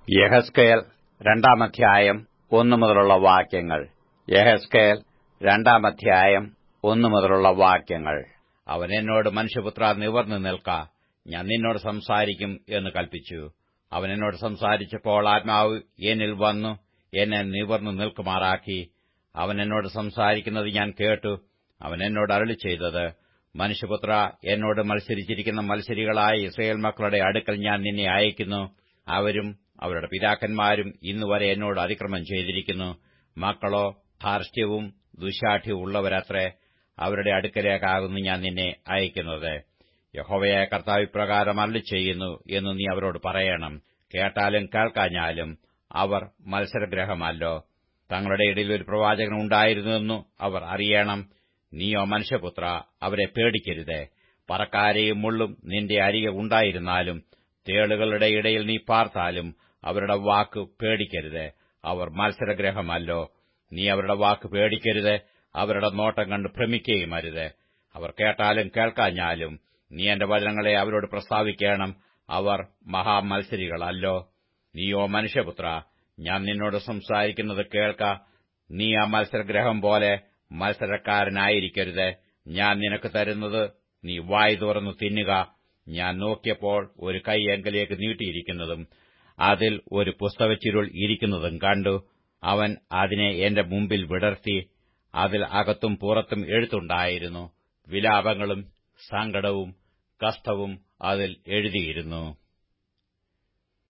യഹസ്കേൽ രണ്ടാം അധ്യായം ഒന്നു മുതലുള്ള വാക്യങ്ങൾ യഹസ്കേൽ രണ്ടാം അധ്യായം ഒന്നു മുതലുള്ള വാക്യങ്ങൾ അവൻ എന്നോട് മനുഷ്യപുത്ര നിവർന്നു നിൽക്ക ഞാൻ നിന്നോട് സംസാരിക്കും എന്ന് കൽപ്പിച്ചു അവൻ എന്നോട് സംസാരിച്ചപ്പോൾ ആത്മാവ് എന്നിൽ വന്നു എന്നെ നിവർന്നു നിൽക്കുമാറാക്കി അവൻ എന്നോട് സംസാരിക്കുന്നത് ഞാൻ കേട്ടു അവൻ എന്നോട് അരളി ചെയ്തത് മനുഷ്യപുത്ര എന്നോട് മത്സരിച്ചിരിക്കുന്ന മത്സരികളായ ഇസ്രയേൽ മക്കളുടെ അടുക്കൽ ഞാൻ നിന്നെ അയക്കുന്നു അവരും അവരുടെ പിതാക്കന്മാരും ഇന്നുവരെ എന്നോട് അതിക്രമം ചെയ്തിരിക്കുന്നു മക്കളോ ധാർഷ്ട്യവും ദുശാഠ്യവും ഉള്ളവരത്രേ അവരുടെ അടുക്കലേക്കാകുന്നു ഞാൻ നിന്നെ അയക്കുന്നത് യഹോവയായ കർത്താവ് ഇപ്രകാരം അരളി ചെയ്യുന്നു എന്ന് നീ അവരോട് പറയണം കേട്ടാലും കേൾക്കാഞ്ഞാലും അവർ മത്സരഗ്രഹമല്ലോ തങ്ങളുടെ ഇടയിൽ ഒരു പ്രവാചകൻ ഉണ്ടായിരുന്നുവെന്നു അവർ അറിയണം നീയോ മനുഷ്യപുത്ര അവരെ പേടിക്കരുതേ പറക്കാരെയും മുള്ളും നിന്റെ അരികെ ഉണ്ടായിരുന്നാലും തേളുകളുടെ ഇടയിൽ നീ പാർത്താലും അവരുടെ വാക്ക് പേടിക്കരുത് അവർ മത്സരഗ്രഹമല്ലോ നീ അവരുടെ വാക്ക് പേടിക്കരുത് അവരുടെ നോട്ടം കണ്ട് ഭ്രമിക്കുകയും അരുത് അവർ കേട്ടാലും കേൾക്കാഞ്ഞാലും നീ എന്റെ വചനങ്ങളെ അവരോട് പ്രസ്താവിക്കണം അവർ മഹാമത്സരികളല്ലോ നീയോ മനുഷ്യപുത്ര ഞാൻ നിന്നോട് സംസാരിക്കുന്നത് കേൾക്ക നീ ആ മത്സരഗ്രഹം പോലെ മത്സരക്കാരനായിരിക്കരുത് ഞാൻ നിനക്ക് തരുന്നത് നീ വായി തുറന്നു തിന്നുക ഞാൻ നോക്കിയപ്പോൾ ഒരു കൈ എങ്കലേക്ക് നീട്ടിയിരിക്കുന്നതും അതിൽ ഒരു പുസ്തകച്ചുരുൾ ഇരിക്കുന്നതും കണ്ടു അവൻ അതിനെ എന്റെ മുമ്പിൽ വിടർത്തി അതിൽ അകത്തും പുറത്തും എഴുത്തുണ്ടായിരുന്നു വിലാപങ്ങളും സങ്കടവും കഷ്ടവും അതിൽ എഴുതിയിരുന്നു